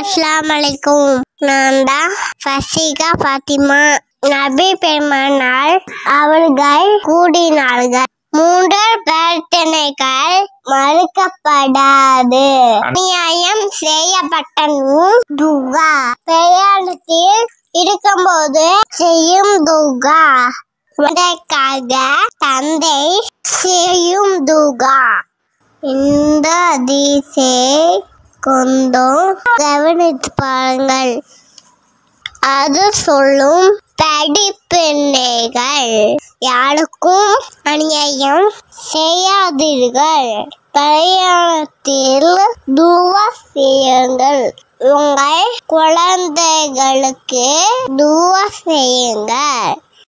அஸ்ஸலாமு அலைக்கும் நான் தான் ஃபசிகா ஃபாத்திமா நபி பெருமானால் அவர்கள் கூடினார்கள் மூன்று பிரார்த்தனைகள் மறுக்கப்படாது அநியாயம் செய்யப்பட்டனும் துகா பிரயாணத்தில் இருக்கும்போது செய்யும் துகா அதற்காக தந்தை செய்யும் துகா இந்த அதிசை கொண்டும் கவனித்து பாருங்கள் அது சொல்லும் படிப்பினைகள் யாருக்கும் அநியாயம் செய்யாதீர்கள் பிரயாணத்தில் துவா செய்யுங்கள் உங்கள் குழந்தைகளுக்கு துவா செய்யுங்கள்